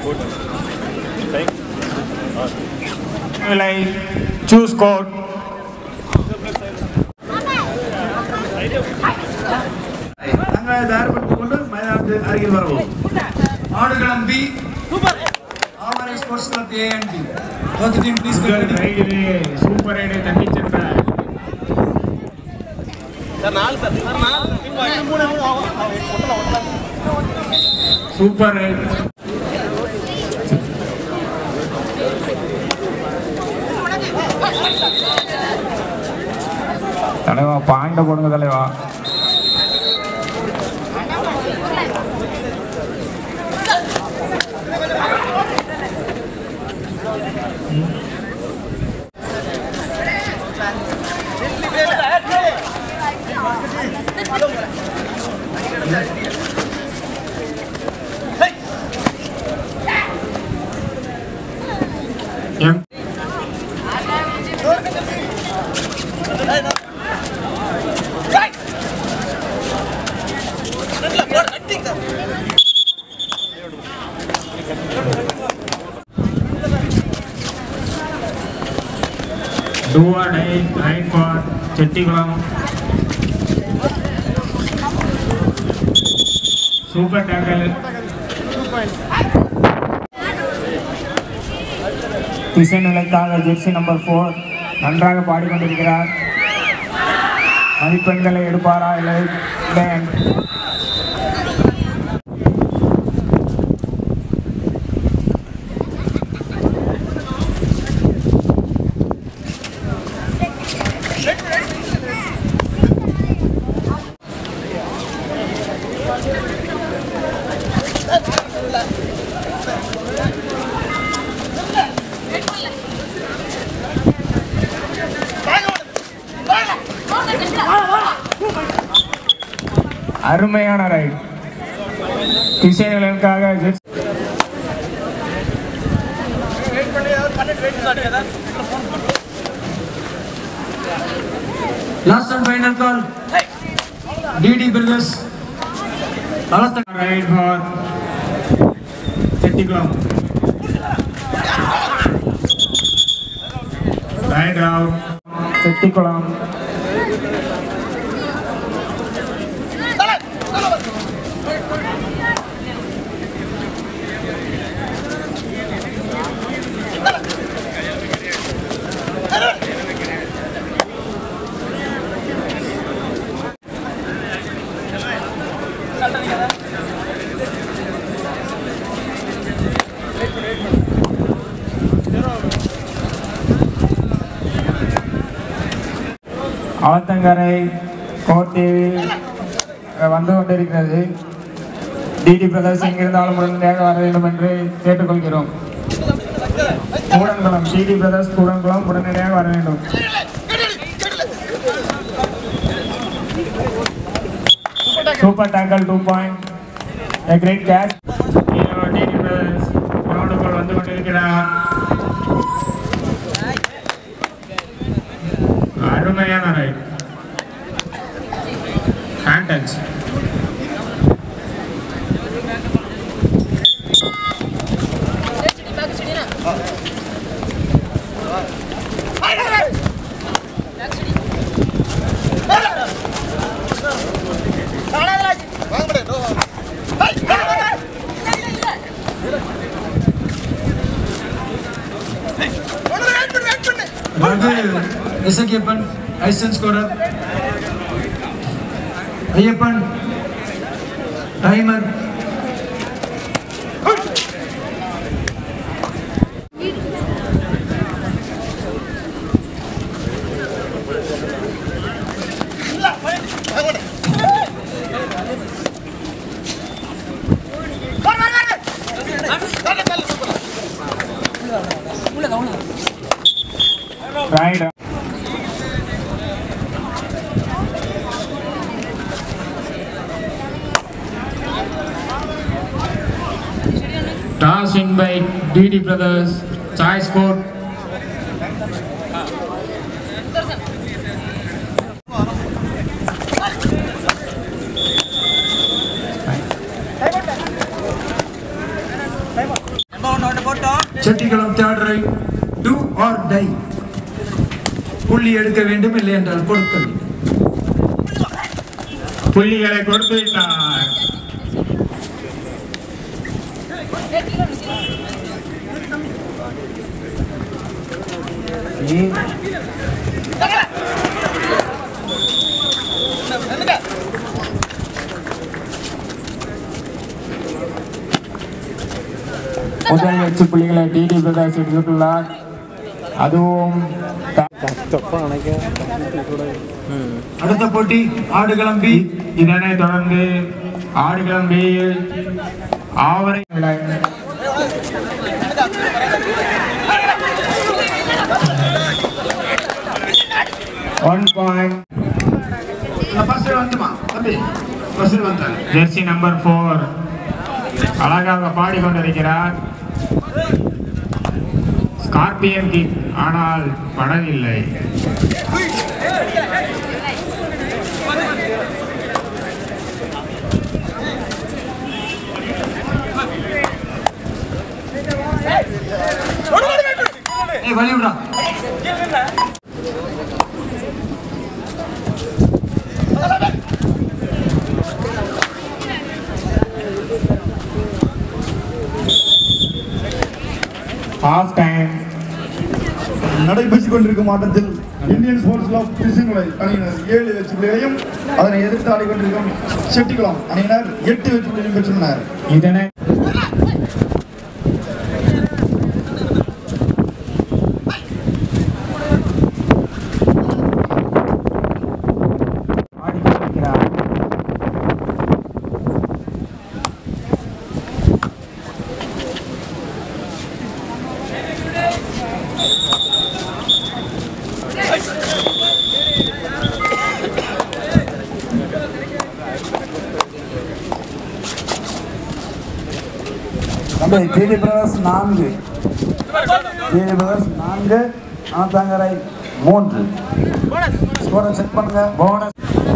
விலை choose code தங்களை தயார்படுத்திக் கொண்டு மைதானத்தில் அருகில் வரவும் ஆடுகளம் பி ஆவரை sports club A and B both team please get ready. ரைடிலே சூப்பர் ரைடை தட்டி சென்ற சூப்பர் ரைட் தலைவா பாயிண்ட போடுங்க தலைவா எம் do or die raid for Chettikulam super tackle திசை நிலைக்காக ஜெர்சி நம்பர் ஃபோர் நன்றாக பாடிக்கொண்டிருக்கிறார் மதிப்பெண்களை எடுப்பாரா இல்லை இல்லை அருமையான ரைட் திசைகளுக்காக jersey Last and final call. DD Brothers. பலத்த raid for Chettikulam raid out Chettikulam Athangarai Kothevi வந்து கொண்டிருக்கிறது டிடி பிரதர்ஸ் எங்கிருந்தாலும் உடனடியாக வர வேண்டும் என்று கேட்டுக்கொள்கிறோம் கூடன்குளம் டிடி பிரதர்ஸ் கூடன்குளம் உடனடியாக வர வேண்டும் super tackle two point a great catch DD Brothers கிரவுண்டுக்குள் வந்து கொண்டிருக்கிறார் அருமையான ரைட் ஹேண்ட் டச் வந்து இசக்கியப்பன் ஐசன் ஸ்கோரர் ஐயப்பன் டைமர் raid Toss in by DD Brothers, choice code. Chettikulam third raid do or die புள்ளி எடுக்க வேண்டும் இல்லை என்றால் கொடுக்க வேண்டும் புள்ளிகளை கொடுத்து விட்டார் முதல் வெற்றி புள்ளிகளை டிடி பிரதர்ஸ் எடுத்துள்ளார் அதுவும் அடுத்த போட்டி ஆடுகளம் பி இதனைத் தொடர்ந்து ஆடுகளம் பியில் ஆவரை ஒன் பாயிண்ட் பஸ் வந்துமா தம்பி பஸ் வந்தாங்க ஜெர்சி நம்பர் ஃபோர் அழகாக பாடிக்கொண்டிருக்கிறார் ஸ்கார்பியன் கிக் ஆனால் படவில்லை ஏய் வழி விடா ஹாஃப் டைம் நடைபெற்றுக் கொண்டிருக்கும் ஆட்டத்தில் இந்தியன் ஸ்போர்ட்ஸ் கிளப் திருச்சிமலை அணியினர் ஏழு வெற்றி புள்ளிகளையும் அதனை எதிர்த்து ஆடிக்கொண்டிருக்கும் செட்டிக்குளம் அணியினர் எட்டு வெற்றி புள்ளிகளையும் பெற்றுள்ளனர் இதனை பாடிக்கொண்டிருக்கிறார் தம்பி டிடி பிரதர்ஸ் நான்கு டிடி பிரதர்ஸ் நான்கு ஆத்தாங்கரை மூன்று ஸ்கோரை செக் பண்ணுங்க போனஸ்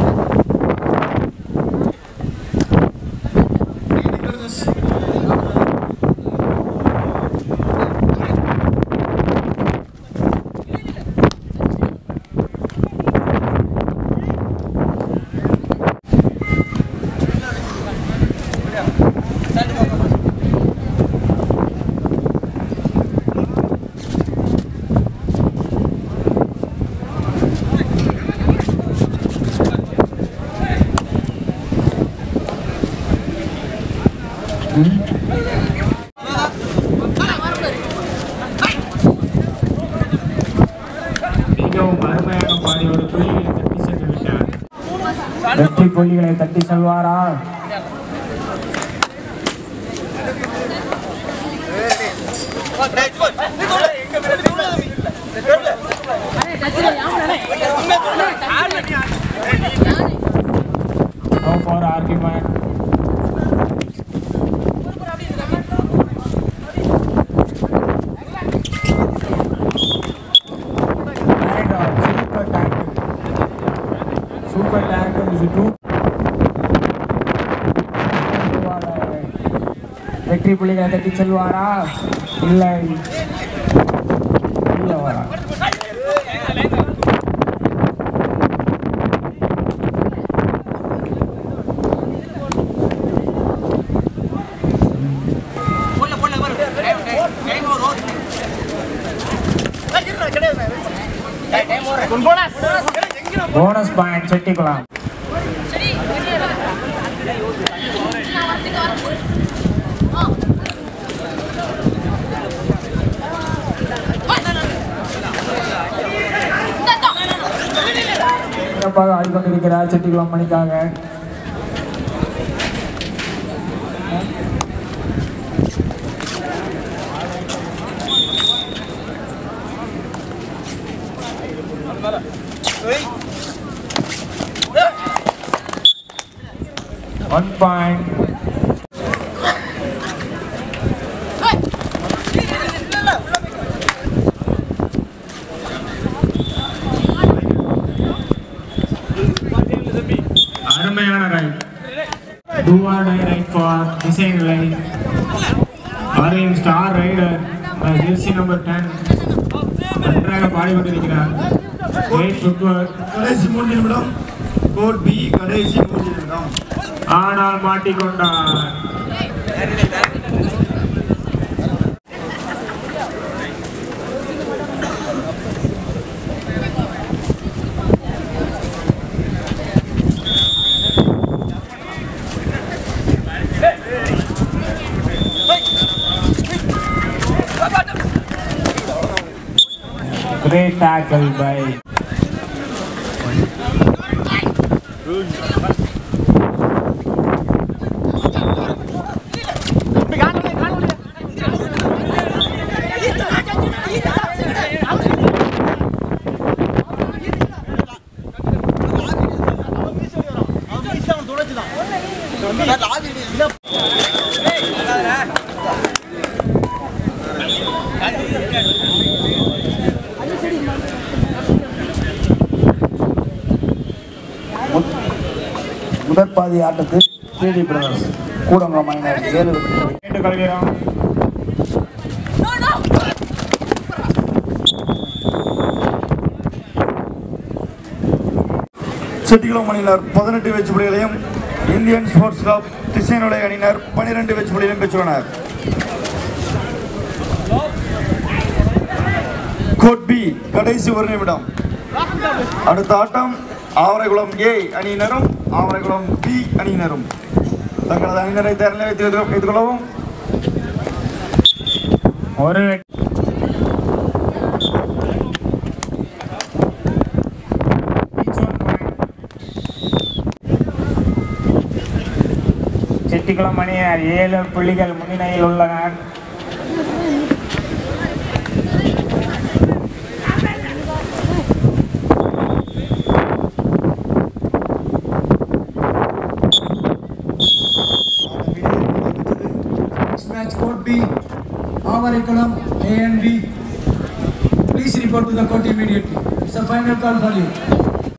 மிகவும் அருமையாக பாடி ஒரு புள்ளிகளை தட்டி சென்று விட்டார் வெற்றி புள்ளிகளை தட்டி செல்வாரா No for argument. And uh, super tackle. Super tackle is a two. வெற்றி புள்ளிகளை தட்டி செல்வாரா இல்லை இல்லை வரா போனஸ் பாயிண்ட் செட்டிக்கலாம் சிறப்பாக ஆடிக்கொண்டிருக்கிறார் செட்டிக்குளம் மணிக்காக ஒன் பாயிண்ட் அருமையான raid do or die raid for டிசைன் லைன் மதுரையின் star raider jersey number ten நன்றாக பாடிக்கொண்டிருக்கிறார் கிரேட் ஃபுட்வொர்க் கடைசி மூன்று நிமிடம் கோட் பி கடைசி மூன்று நிமிடம் ஆனால் மாட்டிக்கொண்டார் Great tackle by முதற் பாதி ஆட்டத்தில் டிடி பிரதர்ஸ் கூடங்குளம் அணியினர் ஏழு வெற்றிகளை கேட்டுக்கொள்கிறோம் செட்டிகுளம் அணியினர் பதினெட்டு வெற்றி புள்ளிகளையும் இந்தியன் ஸ்போர்ட்ஸ் கிளப் திசைநுலை அணியினர் பனிரெண்டு வெற்றி புள்ளிகளையும் பெற்றுள்ளனர் கோட் பி கடைசி ஒரு நிமிடம் அடுத்த ஆட்டம் ஆவரைகுளம் ஏ அணியினரும் ஆவரைகுளம் பி அணியினரும் தங்களது அணியினரை தேர்ந்தெடுத்து வைத்துக் வைத்துக் கொள்ளவும் ஒரு வெற்றி. Each one point. செட்டிக்குளம் அணியார் ஏழு புள்ளிகள் முன்னிலையில் உள்ளனர் Next match code B, Avarikulam A and B. Please report to the court immediately. It's a final call for you.